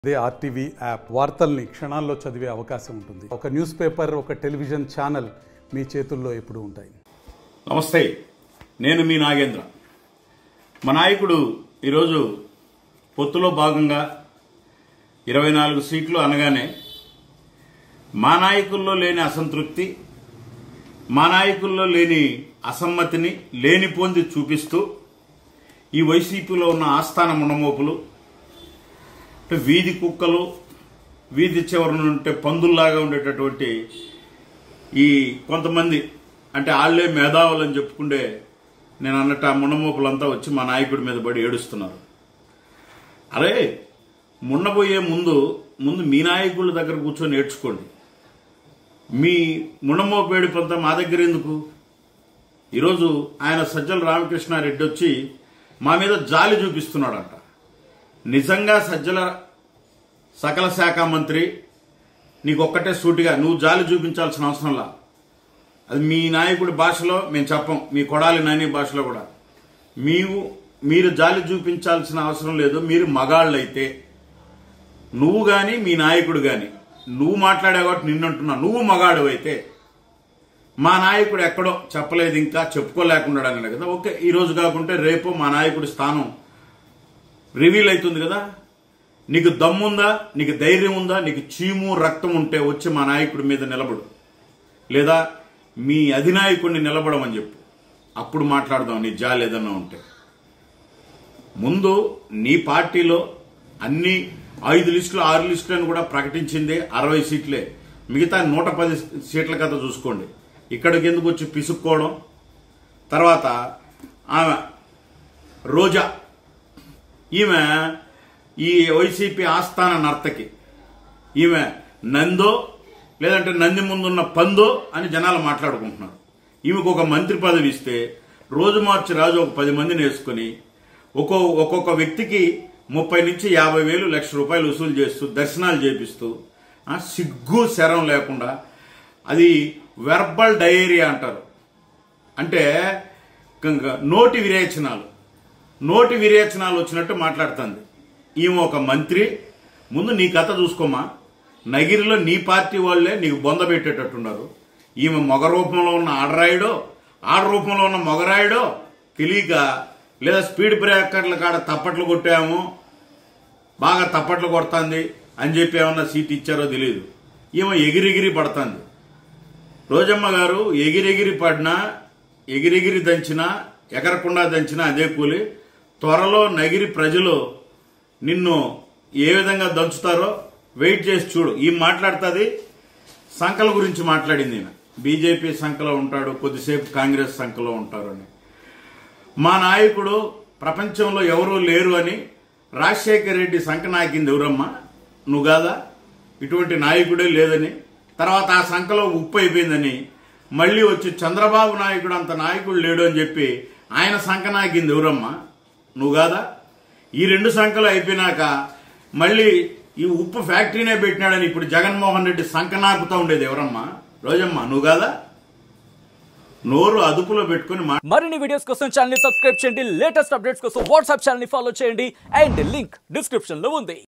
అదే RTV app వార్తల్ని క్షణాల్లో చదివే అవకాశం ఉంటుంది ఒక న్యూస్ పేపర్ ఒక టెలివిజన్ ఛానల్ మీ చేతుల్లో ఎప్పుడూ ఉంటాయి నమస్తే నేను మీ నాగేంద్ర మా నాయకుడు ఈరోజు పొత్తులో భాగంగా ఇరవై నాలుగు సీట్లు అనగానే మా నాయకుల్లో లేని అసంతృప్తి మా నాయకుల్లో లేని అసమ్మతిని లేని పొంది చూపిస్తూ ఈ వైసీపీలో ఉన్న ఆస్థాన మునమోపులు అంటే వీధి కుక్కలు వీధి చివరన ఉంటే పందుల్లాగా ఉండేటటువంటి ఈ కొంతమంది అంటే ఆళ్లే మేధావులు అని చెప్పుకుంటే నేను అన్నట్టు ఆ మున్నమోపులంతా వచ్చి మా నాయకుడి మీద పడి ఏడుస్తున్నారు అరే మున్నబోయే ముందు ముందు మీ నాయకుల దగ్గర కూర్చొని నేర్చుకోండి మీ మున్నమోపు ఏడుపంతా మా దగ్గర ఎందుకు ఈరోజు ఆయన సజ్జల రామకృష్ణారెడ్డి వచ్చి మా మీద జాలి చూపిస్తున్నాడంట నిజంగా సజ్జల సకల శాఖ మంత్రి నీకు ఒక్కటే సూటిగా నువ్వు జాలి చూపించాల్సిన అవసరంలా అది మీ నాయకుడి భాషలో మేము చెప్పం మీ కొడాలి నాని భాషలో కూడా మీరు మీరు జాలి చూపించాల్సిన అవసరం లేదు మీరు మగాళ్ళైతే నువ్వు గాని మీ నాయకుడు గాని నువ్వు మాట్లాడే కాబట్టి నిన్నంటున్నా నువ్వు మగాడు అయితే మా నాయకుడు ఎక్కడో చెప్పలేదు ఇంకా చెప్పుకోలేకుండా అన్నాడు కదా ఓకే ఈ రోజు కాకుంటే రేపు మా నాయకుడి స్థానం రివీల్ అవుతుంది కదా నీకు దమ్ముందా నీకు ధైర్యం ఉందా నీకు చీము రక్తం ఉంటే వచ్చి మా నాయకుడి మీద నిలబడు లేదా మీ అధినాయకుడిని నిలబడమని చెప్పు అప్పుడు మాట్లాడదాం నీ జాలి ఏదన్నా ఉంటే ముందు నీ పార్టీలో అన్ని ఐదు లిస్టులు ఆరు లిస్టులను కూడా ప్రకటించింది అరవై సీట్లే మిగతా నూట పది సీట్ల కథ చూసుకోండి ఇక్కడికి ఎందుకు వచ్చి పిసుక్కోవడం తర్వాత ఆమె రోజా ఈమె ఈ వైసీపీ ఆస్థాన నర్తకి ఈమె నందో లేదంటే నంది ముందున్న పందో అని జనాలు మాట్లాడుకుంటున్నారు ఈమెకు ఒక మంత్రి పదవి ఇస్తే రోజు మార్చి రాజు ఒక పది మందిని వేసుకుని ఒక్కో ఒక్కొక్క వ్యక్తికి ముప్పై నుంచి యాభై వేలు లక్ష రూపాయలు వసూలు చేస్తూ దర్శనాలు చేపిస్తూ ఆ, సిగ్గు శరం లేకుండా అది వెర్బల్ డయేరియా అంటారు అంటే గంగ- నోటి విరేచనాలు నోటి విరేచనాలు వచ్చినట్టు మాట్లాడుతుంది ఈమె ఒక మంత్రి ముందు నీ కథ చూసుకోమా నగిరిలో నీ పార్టీ వాళ్ళే నీకు బొంద పెట్టేటట్టున్నారు ఈమె మగ రూపంలో ఉన్న ఆడరాయుడో ఆడ రూపంలో ఉన్న మగరాయుడో తెలియక లేదా స్పీడ్ బ్రేకర్ల కాడ తప్పట్లు కొట్టాము బాగా తప్పట్లు కొడుతుంది అని చెప్పి ఏమన్నా సీట్ ఇచ్చారో తెలియదు ఈమె ఎగిరెగిరి పడుతుంది రోజమ్మ గారు ఎగిరెగిరి పడినా ఎగిరెగిరి దంచినా ఎగరకుండా దంచినా అదే కూలి త్వరలో నగిరి ప్రజలు నిన్ను ఏ విధంగా దంచుతారో వెయిట్ చేసి చూడు ఈ మాట్లాడుతుంది సంకల గురించి మాట్లాడింది ఈయన బీజేపీ సంఖలో ఉంటాడు కొద్దిసేపు కాంగ్రెస్ సంఖలో ఉంటారు అని మా నాయకుడు ప్రపంచంలో ఎవరూ లేరు అని రాజశేఖర్ రెడ్డి సంఖ నాకింది ఎవరమ్మా నువ్వు కాదా ఇటువంటి నాయకుడే లేదని తర్వాత ఆ సంఖలో ఉప్పు అయిపోయిందని మళ్ళీ వచ్చి చంద్రబాబు నాయకుడు అంత నాయకుడు లేడు అని చెప్పి ఆయన సంఖ నాకింది ఎవరమ్మా నువ్వు కాదా ఈ రెండు సంఖలు అయిపోయినాక మళ్ళీ ఈ ఉప్పు ఫ్యాక్టరీనే పెట్టినాడని ఇప్పుడు జగన్మోహన్ రెడ్డి సంఖ నాకుతా ఉండేది ఎవరమ్మా రోజమ్మా నువ్వు కాదా నోరు అదుపులో పెట్టుకుని మా మరిన్ని వీడియోస్ కోసం ఛానల్ ని సబ్స్క్రైబ్ చేయండి లేటెస్ట్ అప్డేట్స్ కోసం వాట్సాప్ ఛానల్ ని ఫాలో చేయండి అండ్ లింక్ డిస్క్రిప్షన్ లో ఉంది